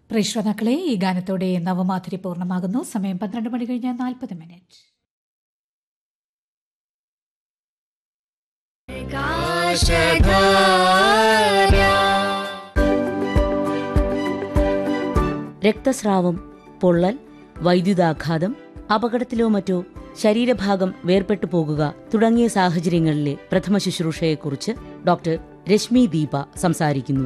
പ്രേക്ഷതാക്കളെ ഈ ഗാനത്തോടെ നവമാധുരി പൂർണ്ണമാകുന്നു സമയം പന്ത്രണ്ട് മണി കഴിഞ്ഞ് നാൽപ്പത് മിനിറ്റ് രക്തസ്രാവം പൊള്ളൽ വൈദ്യുതാഘാതം അപകടത്തിലോ മറ്റോ ശരീരഭാഗം വേർപെട്ടു പോകുക തുടങ്ങിയ സാഹചര്യങ്ങളിലെ പ്രഥമ ശുശ്രൂഷയെക്കുറിച്ച് ഡോക്ടർ രശ്മി ദീപ സംസാരിക്കുന്നു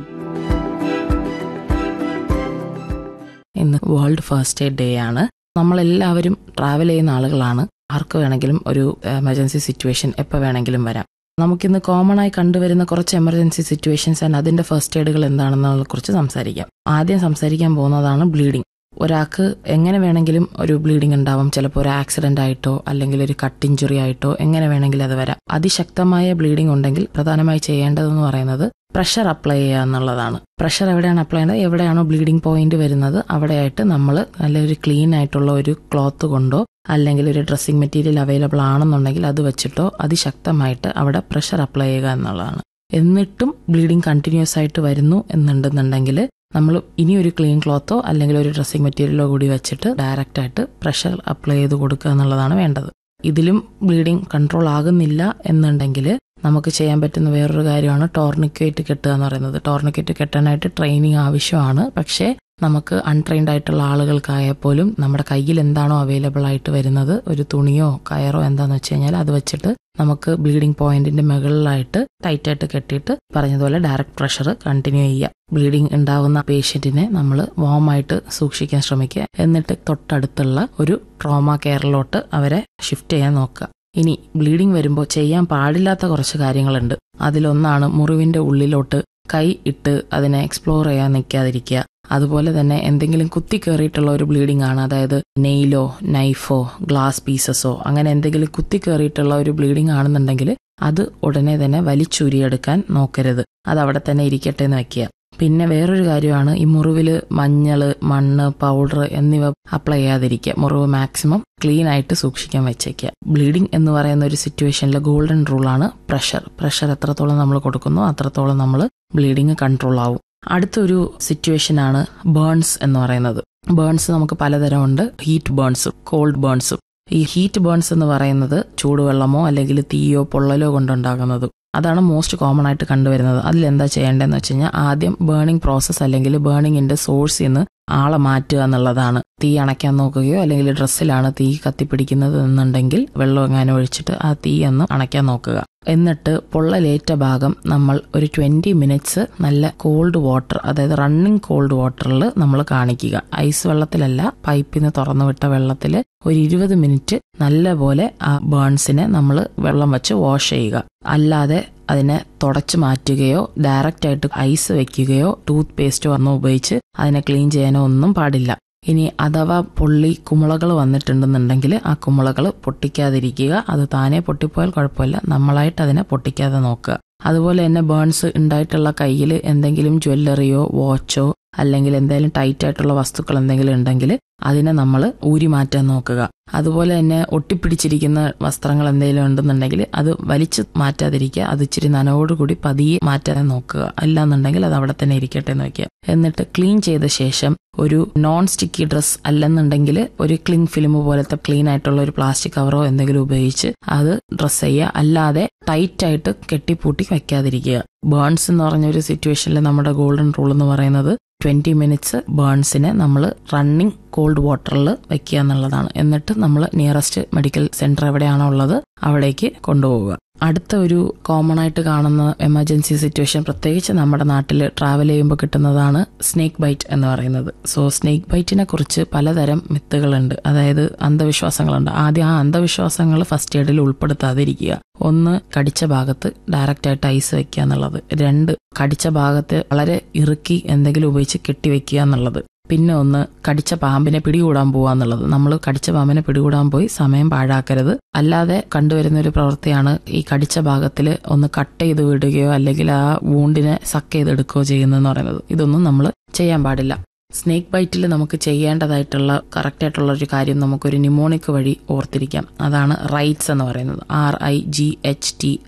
ഇന്ന് വേൾഡ് ഫസ്റ്റ് എയ്ഡ് ഡേ ആണ് നമ്മളെല്ലാവരും ട്രാവൽ ചെയ്യുന്ന ആളുകളാണ് ആർക്ക് വേണമെങ്കിലും ഒരു എമർജൻസി സിറ്റുവേഷൻ എപ്പോൾ വേണമെങ്കിലും വരാം നമുക്കിന്ന് കോമൺ ആയി കണ്ടുവരുന്ന കുറച്ച് എമർജൻസി സിറ്റുവേഷൻസ് ആൻഡ് അതിന്റെ ഫസ്റ്റ് എയ്ഡുകൾ എന്താണെന്നതിനെ കുറിച്ച് സംസാരിക്കാം ആദ്യം സംസാരിക്കാൻ പോകുന്നതാണ് ബ്ലീഡിംഗ് ഒരാൾക്ക് എങ്ങനെ വേണമെങ്കിലും ഒരു ബ്ലീഡിംഗ് ഉണ്ടാവും ചിലപ്പോൾ ഒരു ആക്സിഡന്റ് ആയിട്ടോ അല്ലെങ്കിൽ ഒരു കട്ട് ഇഞ്ചുറി ആയിട്ടോ എങ്ങനെ വേണമെങ്കിലും അത് വരാം അതിശക്തമായ ബ്ലീഡിംഗ് ഉണ്ടെങ്കിൽ പ്രധാനമായി ചെയ്യേണ്ടതെന്ന് പറയുന്നത് പ്രഷർ അപ്ലൈ ചെയ്യുക എന്നുള്ളതാണ് പ്രഷർ എവിടെയാണ് അപ്ലൈ ചെയ്യുന്നത് എവിടെയാണോ ബ്ലീഡിംഗ് പോയിന്റ് വരുന്നത് അവിടെയായിട്ട് നമ്മൾ നല്ലൊരു ക്ലീൻ ആയിട്ടുള്ള ഒരു ക്ലോത്ത് കൊണ്ടോ അല്ലെങ്കിൽ ഒരു ഡ്രസ്സിംഗ് മെറ്റീരിയൽ അവൈലബിൾ ആണെന്നുണ്ടെങ്കിൽ അത് വെച്ചിട്ടോ അതിശക്തമായിട്ട് അവിടെ പ്രഷർ അപ്ലൈ ചെയ്യുക എന്നുള്ളതാണ് എന്നിട്ടും ബ്ലീഡിംഗ് കണ്ടിന്യൂസ് ആയിട്ട് വരുന്നു എന്നുണ്ടെന്നുണ്ടെങ്കിൽ നമ്മൾ ഇനി ഒരു ക്ലീൻ ക്ലോത്തോ അല്ലെങ്കിൽ ഒരു ഡ്രസ്സിംഗ് മെറ്റീരിയലോ കൂടി വെച്ചിട്ട് ഡയറക്റ്റ് ആയിട്ട് പ്രഷർ അപ്ലൈ ചെയ്ത് കൊടുക്കുക എന്നുള്ളതാണ് വേണ്ടത് ഇതിലും ബ്ലീഡിംഗ് കൺട്രോൾ ആകുന്നില്ല എന്നുണ്ടെങ്കിൽ നമുക്ക് ചെയ്യാൻ പറ്റുന്ന വേറൊരു കാര്യമാണ് ടോർണിക്കേറ്റ് കെട്ടുക എന്ന് പറയുന്നത് ടോർണിക്കേറ്റ് കെട്ടാനായിട്ട് ട്രെയിനിങ് ആവശ്യമാണ് പക്ഷേ നമുക്ക് അൺട്രെയിൻഡ് ആയിട്ടുള്ള ആളുകൾക്കായാൽ പോലും നമ്മുടെ കയ്യിൽ എന്താണോ അവൈലബിൾ ആയിട്ട് വരുന്നത് ഒരു തുണിയോ കയറോ എന്താന്ന് വെച്ച് കഴിഞ്ഞാൽ അത് വെച്ചിട്ട് നമുക്ക് ബ്ലീഡിംഗ് പോയിന്റിന്റെ മുകളിലായിട്ട് ടൈറ്റ് ആയിട്ട് കെട്ടിയിട്ട് പറഞ്ഞതുപോലെ ഡയറക്റ്റ് പ്രഷർ കണ്ടിന്യൂ ചെയ്യുക ബ്ലീഡിംഗ് ഉണ്ടാവുന്ന പേഷ്യന്റിനെ നമ്മൾ വാമായിട്ട് സൂക്ഷിക്കാൻ ശ്രമിക്കുക എന്നിട്ട് തൊട്ടടുത്തുള്ള ഒരു ട്രോമ കെയറിലോട്ട് അവരെ ഷിഫ്റ്റ് ചെയ്യാൻ നോക്കുക ഇനി ബ്ലീഡിംഗ് വരുമ്പോൾ ചെയ്യാൻ പാടില്ലാത്ത കുറച്ച് കാര്യങ്ങളുണ്ട് അതിലൊന്നാണ് മുറിവിന്റെ ഉള്ളിലോട്ട് കൈ ഇട്ട് അതിനെ എക്സ്പ്ലോർ ചെയ്യാൻ നിൽക്കാതിരിക്കുക അതുപോലെ തന്നെ എന്തെങ്കിലും കുത്തി കയറിയിട്ടുള്ള ഒരു ബ്ലീഡിംഗ് ആണ് അതായത് നെയിലോ നൈഫോ ഗ്ലാസ് പീസസോ അങ്ങനെ എന്തെങ്കിലും കുത്തി കയറിയിട്ടുള്ള ഒരു ബ്ലീഡിംഗ് ആണെന്നുണ്ടെങ്കിൽ അത് ഉടനെ തന്നെ വലിച്ചുരിയെടുക്കാൻ നോക്കരുത് അത് അവിടെ തന്നെ ഇരിക്കട്ടെ എന്ന് വെക്കുക പിന്നെ വേറൊരു കാര്യമാണ് ഈ മുറിവിൽ മഞ്ഞള് മണ്ണ് പൗഡർ എന്നിവ അപ്ലൈ ചെയ്യാതിരിക്കുക മുറിവ് മാക്സിമം ക്ലീൻ ആയിട്ട് സൂക്ഷിക്കാൻ വെച്ചേക്കുക ബ്ലീഡിംഗ് എന്ന് പറയുന്ന ഒരു സിറ്റുവേഷനിലെ ഗോൾഡൻ റൂളാണ് പ്രഷർ പ്രഷർ എത്രത്തോളം നമ്മൾ കൊടുക്കുന്നു അത്രത്തോളം നമ്മൾ ബ്ലീഡിങ് കൺട്രോൾ ആവും അടുത്തൊരു സിറ്റുവേഷൻ ആണ് ബേൺസ് എന്ന് പറയുന്നത് ബേൺസ് നമുക്ക് പലതരം ഉണ്ട് ഹീറ്റ് ബേൺസും കോൾഡ് ബേൺസും ഈ ഹീറ്റ് ബേൺസ് എന്ന് പറയുന്നത് ചൂടുവെള്ളമോ അല്ലെങ്കിൽ തീയോ പൊള്ളലോ കൊണ്ടുണ്ടാകുന്നതും അതാണ് മോസ്റ്റ് കോമൺ ആയിട്ട് കണ്ടുവരുന്നത് അതിൽ എന്താ ചെയ്യേണ്ടതെന്ന് വെച്ച് കഴിഞ്ഞാൽ ആദ്യം ബേണിംഗ് പ്രോസസ്സ് അല്ലെങ്കിൽ ബേണിങ്ങിന്റെ സോഴ്സിൽ നിന്ന് ആളെ മാറ്റുക എന്നുള്ളതാണ് തീ അണയ്ക്കാൻ നോക്കുകയോ അല്ലെങ്കിൽ ഡ്രസ്സിലാണ് തീ കത്തിപ്പിടിക്കുന്നത് എന്നുണ്ടെങ്കിൽ വെള്ളം എങ്ങാനും ഒഴിച്ചിട്ട് ആ തീ ഒന്ന് അണയ്ക്കാൻ നോക്കുക എന്നിട്ട് പൊള്ളലേറ്റ ഭാഗം നമ്മൾ ഒരു ട്വന്റി മിനിറ്റ്സ് നല്ല കോൾഡ് വാട്ടർ അതായത് റണ്ണിങ് കോൾഡ് വാട്ടറിൽ നമ്മൾ കാണിക്കുക ഐസ് വെള്ളത്തിലല്ല പൈപ്പിൽ നിന്ന് തുറന്നു വിട്ട വെള്ളത്തിൽ ഒരു ഇരുപത് മിനിറ്റ് നല്ലപോലെ ആ ബേൺസിനെ നമ്മൾ വെള്ളം വെച്ച് വാഷ് ചെയ്യുക അല്ലാതെ അതിനെ തുടച്ചു മാറ്റുകയോ ഡയറക്റ്റ് ആയിട്ട് ഐസ് വെക്കുകയോ ടൂത്ത് പേസ്റ്റോ ഒന്നും ഉപയോഗിച്ച് അതിനെ ക്ലീൻ ചെയ്യാനോ ഒന്നും പാടില്ല ഇനി അഥവാ പൊള്ളി കുമിളകൾ വന്നിട്ടുണ്ടെന്നുണ്ടെങ്കിൽ ആ കുമിളകൾ പൊട്ടിക്കാതിരിക്കുക അത് താനെ പൊട്ടിപ്പോയാൽ കുഴപ്പമില്ല നമ്മളായിട്ട് അതിനെ പൊട്ടിക്കാതെ നോക്കുക അതുപോലെ തന്നെ ബേൺസ് ഉണ്ടായിട്ടുള്ള കയ്യിൽ എന്തെങ്കിലും ജ്വല്ലറിയോ വാച്ചോ അല്ലെങ്കിൽ എന്തെങ്കിലും ടൈറ്റ് ആയിട്ടുള്ള വസ്തുക്കൾ എന്തെങ്കിലും ഉണ്ടെങ്കിൽ അതിനെ നമ്മൾ ഊരി മാറ്റാൻ നോക്കുക അതുപോലെ തന്നെ ഒട്ടിപ്പിടിച്ചിരിക്കുന്ന വസ്ത്രങ്ങൾ എന്തെങ്കിലും ഉണ്ടെന്നുണ്ടെങ്കിൽ അത് വലിച്ചു മാറ്റാതിരിക്കുക അത് ഇച്ചിരി നനവോടുകൂടി പതിയെ മാറ്റാൻ നോക്കുക അല്ലാന്നുണ്ടെങ്കിൽ അത് അവിടെ തന്നെ ഇരിക്കട്ടെ എന്ന് വെക്കുക എന്നിട്ട് ക്ലീൻ ചെയ്ത ശേഷം ഒരു നോൺ സ്റ്റിക്കി ഡ്രസ് അല്ലെന്നുണ്ടെങ്കിൽ ഒരു ക്ലിങ് ഫിലിം പോലത്തെ ക്ലീൻ ആയിട്ടുള്ള ഒരു പ്ലാസ്റ്റിക് കവറോ എന്തെങ്കിലും ഉപയോഗിച്ച് അത് ഡ്രസ് ചെയ്യുക അല്ലാതെ ടൈറ്റ് ആയിട്ട് കെട്ടിപ്പൂട്ടി വെക്കാതിരിക്കുക ബേൺസ് എന്ന് പറഞ്ഞ ഒരു സിറ്റുവേഷനിൽ നമ്മുടെ ഗോൾഡൻ റൂൾ എന്ന് പറയുന്നത് ട്വന്റി മിനിറ്റ്സ് ബേൺസിനെ നമ്മൾ റണ്ണിങ് കോൾഡ് വാട്ടറിൽ വെക്കുക എന്നുള്ളതാണ് എന്നിട്ട് നമ്മൾ നിയറസ്റ്റ് മെഡിക്കൽ സെന്റർ എവിടെയാണോ ഉള്ളത് അവിടേക്ക് കൊണ്ടുപോവുക അടുത്ത ഒരു കോമൺ ആയിട്ട് കാണുന്ന എമർജൻസി സിറ്റുവേഷൻ പ്രത്യേകിച്ച് നമ്മുടെ നാട്ടിൽ ട്രാവൽ ചെയ്യുമ്പോൾ കിട്ടുന്നതാണ് സ്നേക്ക് ബൈറ്റ് എന്ന് പറയുന്നത് സോ സ്നേക്ക് ബൈറ്റിനെ കുറിച്ച് പലതരം മിത്തുകളുണ്ട് അതായത് അന്ധവിശ്വാസങ്ങളുണ്ട് ആദ്യം ആ അന്ധവിശ്വാസങ്ങൾ ഫസ്റ്റ് എയ്ഡിൽ ഉൾപ്പെടുത്താതിരിക്കുക ഒന്ന് കടിച്ച ഭാഗത്ത് ഡയറക്റ്റ് ആയിട്ട് ഐസ് വെക്കുക എന്നുള്ളത് രണ്ട് കടിച്ച ഭാഗത്ത് വളരെ ഇറുക്കി എന്തെങ്കിലും ഉപയോഗിച്ച് കെട്ടിവെക്കുക എന്നുള്ളത് പിന്നെ ഒന്ന് കടിച്ച പാമ്പിനെ പിടികൂടാൻ പോവുക എന്നുള്ളത് നമ്മൾ കടിച്ച പാമ്പിനെ പിടികൂടാൻ പോയി സമയം പാഴാക്കരുത് അല്ലാതെ കണ്ടുവരുന്ന ഒരു പ്രവൃത്തിയാണ് ഈ കടിച്ച ഭാഗത്തിൽ ഒന്ന് കട്ട് ചെയ്ത് വിടുകയോ അല്ലെങ്കിൽ ആ വൂണ്ടിനെ സക്ക് ചെയ്തെടുക്കുകയോ ചെയ്യുന്നതെന്ന് പറയുന്നത് ഇതൊന്നും നമ്മൾ ചെയ്യാൻ പാടില്ല സ്നേക്ക് ബൈറ്റിൽ നമുക്ക് ചെയ്യേണ്ടതായിട്ടുള്ള കറക്റ്റ് ആയിട്ടുള്ള ഒരു കാര്യം നമുക്കൊരു നിമോണിക് വഴി ഓർത്തിരിക്കാം അതാണ് റൈറ്റ്സ് എന്ന് പറയുന്നത് R I G H T S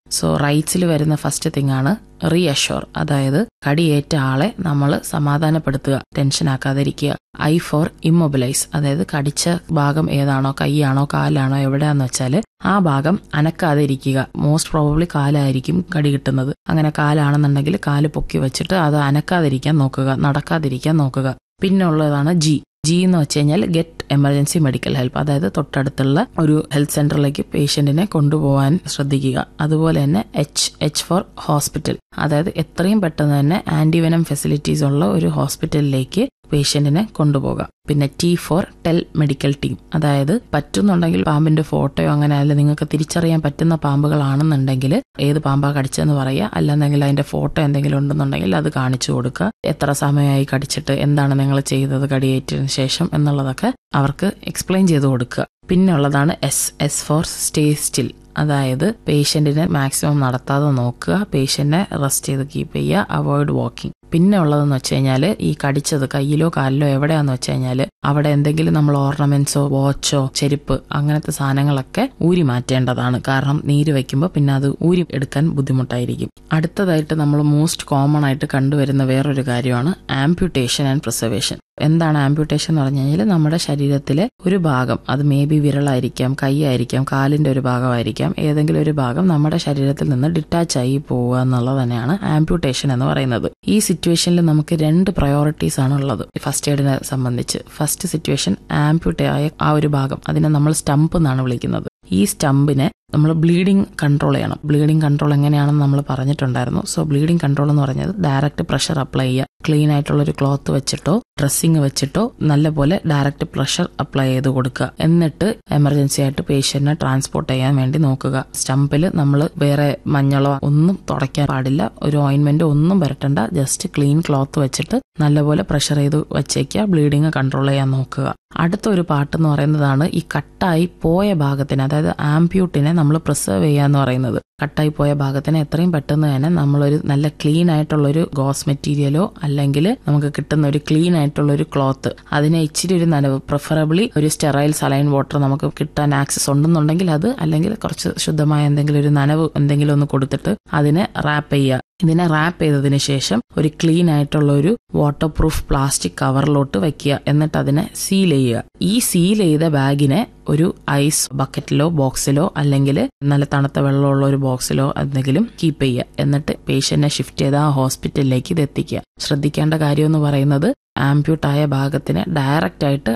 so റൈറ്റ്സിൽ വരുന്ന ഫസ്റ്റ് തിങ് ആണ് റീഅഷ്യോർ അതായത് കടിയേറ്റ ആളെ നമ്മൾ സമാധാനപ്പെടുത്തുക ടെൻഷൻ ആക്കാതിരിക്കുക ഐ ഫോർ ഇമ്മൊബിലൈസ് അതായത് കടിച്ച ഭാഗം ഏതാണോ കൈയാണോ കാലാണോ എവിടെയാന്ന് വെച്ചാൽ ആ ഭാഗം അനക്കാതെ ഇരിക്കുക മോസ്റ്റ് പ്രോബബ്ലി കാലായിരിക്കും കടി കിട്ടുന്നത് അങ്ങനെ കാലാണെന്നുണ്ടെങ്കിൽ കാല് പൊക്കി വെച്ചിട്ട് അത് അനക്കാതിരിക്കാൻ നോക്കുക നടക്കാതിരിക്കാൻ നോക്കുക പിന്നെ ഉള്ളതാണ് ജി ജി എന്ന് വെച്ച് കഴിഞ്ഞാൽ ഗെറ്റ് എമർജൻസി മെഡിക്കൽ ഹെൽപ്പ് അതായത് തൊട്ടടുത്തുള്ള ഒരു ഹെൽത്ത് സെന്ററിലേക്ക് പേഷ്യന്റിനെ കൊണ്ടുപോകാൻ ശ്രദ്ധിക്കുക അതുപോലെ തന്നെ എച്ച് എച്ച് ഫോർ ഹോസ്പിറ്റൽ അതായത് എത്രയും പെട്ടെന്ന് തന്നെ ആന്റിവെനം ഫെസിലിറ്റീസ് ഉള്ള ഒരു ഹോസ്പിറ്റലിലേക്ക് പേഷ്യന്റിനെ കൊണ്ടുപോകാം പിന്നെ T for tell medical team അതായത് പറ്റുന്നുണ്ടെങ്കിൽ പാമ്പിന്റെ ഫോട്ടോയോ അങ്ങനെ അല്ല നിങ്ങൾക്ക് തിരിച്ചറിയാൻ പറ്റുന്ന പാമ്പുകളാണെന്നുണ്ടെങ്കിൽ ഏത് പാമ്പാ കടിച്ചതെന്ന് പറയുക അല്ലെന്നെങ്കിൽ അതിന്റെ ഫോട്ടോ എന്തെങ്കിലും ഉണ്ടെന്നുണ്ടെങ്കിൽ അത് കാണിച്ചു കൊടുക്കുക എത്ര സമയമായി കടിച്ചിട്ട് എന്താണ് നിങ്ങൾ ചെയ്തത് കടിയേറ്റതിന് ശേഷം എന്നുള്ളതൊക്കെ അവർക്ക് എക്സ്പ്ലെയിൻ ചെയ്ത് കൊടുക്കുക പിന്നെ ഉള്ളതാണ് S S for stay still അതായത് പേഷ്യന്റിനെ മാക്സിമം നടത്താതെ നോക്കുക പേഷ്യന്റിനെ റെസ്റ്റ് ചെയ്ത് കീപ്പ് ചെയ്യുക അവോയ്ഡ് വാക്കിംഗ് പിന്നെ ഉള്ളതെന്ന് വെച്ച് കഴിഞ്ഞാൽ ഈ കടിച്ചത് കയ്യിലോ കാലിലോ എവിടെയാന്ന് വെച്ച് കഴിഞ്ഞാൽ അവിടെ എന്തെങ്കിലും നമ്മൾ ഓർണമെന്റ്സോ വാച്ചോ ചെരുപ്പ് അങ്ങനത്തെ സാധനങ്ങളൊക്കെ ഊരി മാറ്റേണ്ടതാണ് കാരണം നീര് വെക്കുമ്പോൾ പിന്നെ അത് ഊരി എടുക്കാൻ ബുദ്ധിമുട്ടായിരിക്കും അടുത്തതായിട്ട് നമ്മൾ മോസ്റ്റ് കോമൺ ആയിട്ട് കണ്ടുവരുന്ന വേറൊരു കാര്യമാണ് ആംപ്യൂട്ടേഷൻ ആൻഡ് പ്രിസർവേഷൻ എന്താണ് ആംപ്യൂട്ടേഷൻ എന്ന് പറഞ്ഞു കഴിഞ്ഞാൽ നമ്മുടെ ശരീരത്തിലെ ഒരു ഭാഗം അത് മേ ബി വിരളായിരിക്കാം കൈയായിരിക്കാം കാലിന്റെ ഒരു ഭാഗമായിരിക്കാം ഏതെങ്കിലും ഒരു ഭാഗം നമ്മുടെ ശരീരത്തിൽ നിന്ന് ഡിറ്റാച്ച് ആയി പോവുക എന്നുള്ളത് തന്നെയാണ് ആംപ്യൂട്ടേഷൻ എന്ന് പറയുന്നത് ഈ സിറ്റുവേഷനിൽ നമുക്ക് രണ്ട് പ്രയോറിറ്റീസ് ആണ് ഉള്ളത് ഫസ്റ്റ് എയ്ഡിനെ സംബന്ധിച്ച് ഫസ്റ്റ് സിറ്റുവേഷൻ ആംപ്യൂട്ടേ ആയ ആ ഒരു ഭാഗം അതിനെ നമ്മൾ സ്റ്റംപ് എന്നാണ് വിളിക്കുന്നത് ഈ സ്റ്റമ്പിനെ നമ്മൾ ബ്ലീഡിംഗ് കൺട്രോൾ ചെയ്യണം ബ്ലീഡിംഗ് കൺട്രോൾ എങ്ങനെയാണെന്ന് നമ്മൾ പറഞ്ഞിട്ടുണ്ടായിരുന്നു സോ ബ്ലീഡിംഗ് കൺട്രോൾ എന്ന് പറഞ്ഞത് ഡയറക്റ്റ് പ്രഷർ അപ്ലൈ ചെയ്യുക ക്ലീൻ ആയിട്ടുള്ള ഒരു ക്ലോത്ത് വെച്ചിട്ടോ ഡ്രസ്സിങ് വെച്ചിട്ടോ നല്ലപോലെ ഡയറക്റ്റ് പ്രഷർ അപ്ലൈ ചെയ്ത് കൊടുക്കുക എന്നിട്ട് എമർജൻസി ആയിട്ട് പേഷ്യന്റിനെ ട്രാൻസ്പോർട്ട് ചെയ്യാൻ വേണ്ടി നോക്കുക സ്റ്റമ്പിൽ നമ്മൾ വേറെ മഞ്ഞളോ ഒന്നും തുടയ്ക്കാൻ പാടില്ല ഒരു ഓയിൻമെന്റ് ഒന്നും പുരട്ടണ്ട ജസ്റ്റ് ക്ലീൻ ക്ലോത്ത് വെച്ചിട്ട് നല്ലപോലെ പ്രഷർ ചെയ്ത് വെച്ചേക്കുക ബ്ലീഡിങ് കൺട്രോൾ ചെയ്യാൻ നോക്കുക അടുത്ത ഒരു പാട്ട് എന്ന് പറയുന്നതാണ് ഈ കട്ടായി പോയ ഭാഗത്തിന് അതായത് ആംപ്യൂട്ടിനെ നമ്മൾ പ്രിസർവ് ചെയ്യുക എന്ന് പറയുന്നത് കട്ടായി പോയ ഭാഗത്തിന് എത്രയും പെട്ടെന്ന് തന്നെ നമ്മളൊരു നല്ല ക്ലീൻ ആയിട്ടുള്ള ഒരു ഗോസ് മെറ്റീരിയലോ അല്ലെങ്കിൽ നമുക്ക് കിട്ടുന്ന ഒരു ക്ലീൻ ആയിട്ടുള്ള ഒരു ക്ലോത്ത് അതിനെ ഇച്ചിരി ഒരു നനവ് പ്രിഫറബിളി ഒരു സ്റ്റെറൈൽ സലൈൻ വാട്ടർ നമുക്ക് കിട്ടാൻ ആക്സസ് ഉണ്ടെന്നുണ്ടെങ്കിൽ അത് അല്ലെങ്കിൽ കുറച്ച് ശുദ്ധമായ എന്തെങ്കിലും ഒരു നനവ് എന്തെങ്കിലും ഒന്ന് കൊടുത്തിട്ട് അതിനെ റാപ്പ് ചെയ്യുക ഇതിനെ റാപ്പ് ചെയ്തതിന് ശേഷം ഒരു ക്ലീൻ ആയിട്ടുള്ള ഒരു വാട്ടർ പ്രൂഫ് പ്ലാസ്റ്റിക് കവറിലോട്ട് വെക്കുക എന്നിട്ട് അതിനെ സീൽ ചെയ്യുക ഈ സീൽ ചെയ്ത ബാഗിനെ ഒരു ഐസ് ബക്കറ്റിലോ ബോക്സിലോ അല്ലെങ്കിൽ നല്ല തണുത്ത വെള്ളമുള്ള ഒരു ബോക്സിലോ എന്തെങ്കിലും കീപ്പ് ചെയ്യുക എന്നിട്ട് പേഷ്യന്റിനെ ഷിഫ്റ്റ് ചെയ്ത് ആ ഹോസ്പിറ്റലിലേക്ക് ഇത് എത്തിക്കുക ശ്രദ്ധിക്കേണ്ട കാര്യം എന്ന് പറയുന്നത് ആംപ്യൂട്ടായ ഭാഗത്തിന് ഡയറക്റ്റ് ആയിട്ട്